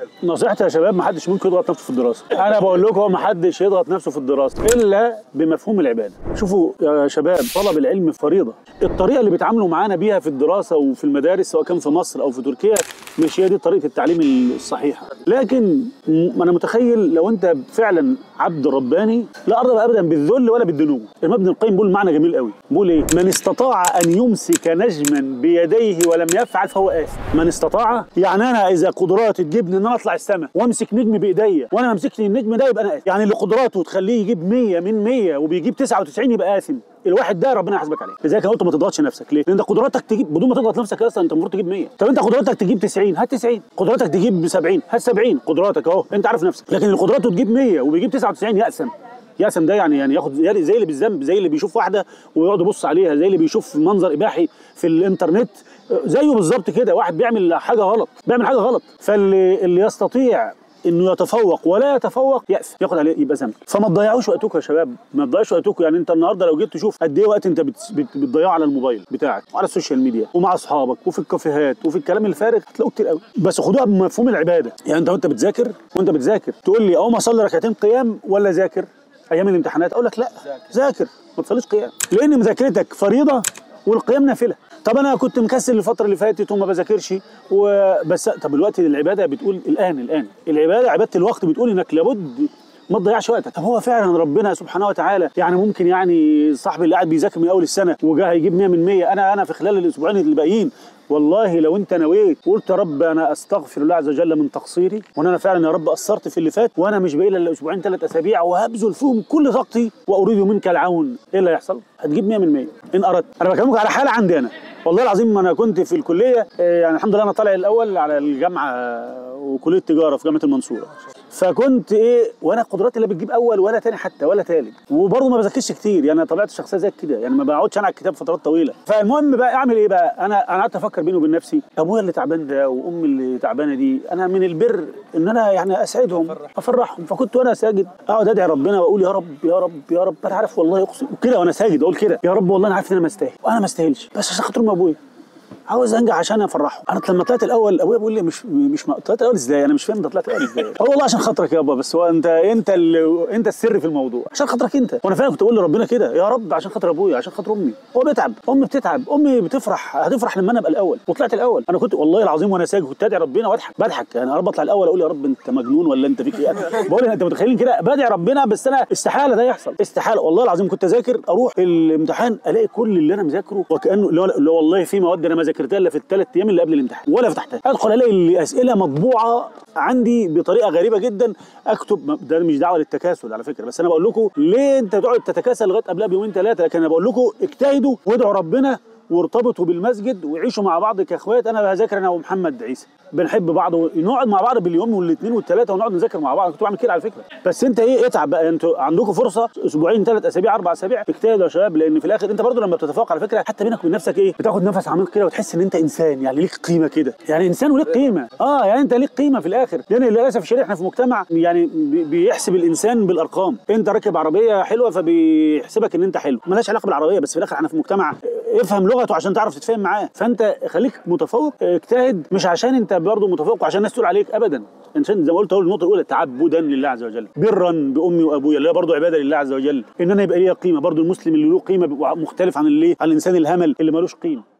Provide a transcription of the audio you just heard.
نصيحتي يا شباب ما حدش ممكن يضغط نفسه في الدراسه انا بقول لكم ما حدش يضغط نفسه في الدراسه الا بمفهوم العباده شوفوا يا شباب طلب العلم فريضه الطريقه اللي بيتعاملوا معانا بيها في الدراسه وفي المدارس سواء كان في مصر او في تركيا مش هي دي طريقه التعليم الصحيحه لكن م- انا متخيل لو انت فعلا عبد رباني لا ارضى ابدا بالذل ولا بالدنو الامام ابن القيم بيقول معنى جميل قوي بيقول ايه من استطاع ان يمسك نجما بيديه ولم يفعل فهو آثم من استطاع يعني انا اذا قدراتي تجيبني ان انا اطلع السماء وامسك نجم بايديا وانا ما مسكت النجم ده يبقى انا آثم يعني اللي قدراته تخليه يجيب 100 من 100 وبيجيب 99 يبقى آثم الواحد ده ربنا يحاسبك عليه لذلك انا قلت ما تضغطش نفسك ليه لان انت قدراتك تجيب بدون ما تضغط نفسك اصلا انت المفروض تجيب 100 طب انت قدراتك تجيب 90 هات 90 قدراتك تجيب 70 هات 70 قدراتك اهو انت عارف نفسك لكن اللي قدراته تجيب 100 وبيجيب 99 يأسم يأسم ده يعني يعني ياخد زي زي اللي بالذنب زي اللي بيشوف واحده ويقعد يبص عليها زي اللي بيشوف منظر اباحي في الانترنت زيه بالظبط كده واحد بيعمل حاجه غلط بيعمل حاجه غلط فاللي اللي يستطيع انه يتفوق ولا يتفوق يأس ياخد عليه يبقى ذنب فما تضيعوش وقتكم يا شباب ما تضيعوش وقتكم يعني انت النهارده لو جيت تشوف قد ايه وقت انت بت- بت- بتضيعه على الموبايل بتاعك وعلى السوشيال ميديا ومع اصحابك وفي الكافيهات وفي الكلام الفارغ هتلاقوه كتير قوي بس خدوها بمفهوم العباده يعني انت وانت بتذاكر وانت بتذاكر تقول لي اقوم اصلي ركعتين قيام ولا ذاكر ايام الامتحانات اقول لك لا ذاكر ما تصليش قيام لان مذاكرتك فريضه والقيام نافله طب انا كنت مكسل الفتره اللي فاتت وما بذاكرش وبس طب الوقت العباده بتقول الان الان العباده عباده الوقت بتقول انك لابد ما تضيعش وقتك طب هو فعلا ربنا سبحانه وتعالى يعني ممكن يعني صاحبي اللي قاعد بيذاكر من اول السنه وجا هيجيب 100 من 100 انا انا في خلال الاسبوعين اللي باقيين والله لو انت نويت قلت يا رب انا استغفر الله عز وجل من تقصيري وان انا فعلا يا رب قصرت في اللي فات وانا مش باقي الا اسبوعين ثلاث اسابيع وهبذل فيهم كل طاقتي واريد منك العون ايه اللي هيحصل؟ هتجيب 100 من 100 ان اردت انا بكلمك على حاله عندي انا والله العظيم انا كنت في الكليه آه، يعني الحمد لله انا طالع الاول على الجامعه آه، وكليه تجاره في جامعه المنصوره فكنت ايه وانا قدراتي لا بتجيب اول ولا تاني حتى ولا تالت وبرضه ما بذاكرش كتير يعني طبيعتي الشخصيه زي كده يعني ما بقعدش انا على الكتاب فترات طويله فالمهم بقى اعمل ايه بقى انا انا قعدت افكر بيني وبين نفسي ابويا اللي تعبان ده وامي اللي تعبانه دي انا من البر ان انا يعني اسعدهم افرحهم فكنت وانا ساجد اقعد ادعي ربنا واقول يا رب يا رب يا رب انا عارف والله اقسم كده وانا ساجد اقول كده يا رب والله انا عارف ان انا ما استاهل وانا ما استاهلش بس عشان خاطر أم ابويا عاوز انجح عشان افرحه انا لما طلعت الاول ابويا بيقول لي مش مش ما- طلعت الاول ازاي انا مش فاهم انت طلعت الاول ازاي اه والله عشان خاطرك يابا بس هو انت انت اللي انت السر في الموضوع عشان خاطرك انت وانا فعلا كنت اقول لربنا كده يا رب عشان خاطر ابويا عشان خاطر امي هو بيتعب امي بتتعب امي بتفرح هتفرح لما انا ابقى الاول وطلعت الاول انا كنت والله العظيم وانا ساجد كنت ادعي ربنا واضحك بضحك يعني يا رب اطلع الاول اقول يا رب انت مجنون ولا انت فيك ايه بقول انت متخيلين كده بدعي ربنا بس انا استحاله ده يحصل استحاله والله العظيم كنت اذاكر اروح الامتحان الاقي كل اللي انا مذاكره وكانه اللي هو- اللي هو والله في مواد انا ما ذاكرتها الا في الثلاث ايام اللي قبل الامتحان ولا فتحتها ادخل الاقي الاسئله مطبوعه عندي بطريقه غريبه جدا اكتب ده مش دعوه للتكاسل على فكره بس انا بقول لكم ليه انت تقعد تتكاسل لغايه قبلها بيومين ثلاثه لكن انا بقول لكم اجتهدوا وادعوا ربنا وارتبطوا بالمسجد وعيشوا مع بعض كاخوات انا بذاكر انا ومحمد عيسى بنحب بعض ونقعد مع بعض باليوم والاثنين والثلاثه ونقعد نذاكر مع بعض كنت بعمل كده على فكره بس انت ايه اتعب بقى انتوا عندكم فرصه اسبوعين ثلاث اسابيع اربع اسابيع اجتهدوا يا شباب لان في الاخر انت برضو لما بتتفوق على فكره حتى بينك وبين نفسك ايه بتاخد نفس عميق كده وتحس ان انت انسان يعني ليك قيمه كده يعني انسان وليك قيمه اه يعني انت ليك قيمه في الاخر لان للاسف الشديد احنا في مجتمع يعني بي- بيحسب الانسان بالارقام انت راكب عربيه حلوه فبيحسبك ان انت حلو ملهاش علاقه بالعربيه بس في الاخر احنا في مجتمع افهم لغته عشان تعرف تتفاهم معاه فانت خليك متفوق اجتهد مش عشان انت برضه متفوق وعشان الناس تقول عليك ابدا عشان زي ما قلت اول النقطه الاولى تعبدا لله عز وجل برا بامي وابويا اللي هي برضه عباده لله عز وجل ان انا يبقى ليا قيمه برضه المسلم اللي له قيمه بيبقى مختلف عن اللي عن الانسان الهمل اللي ملوش قيمه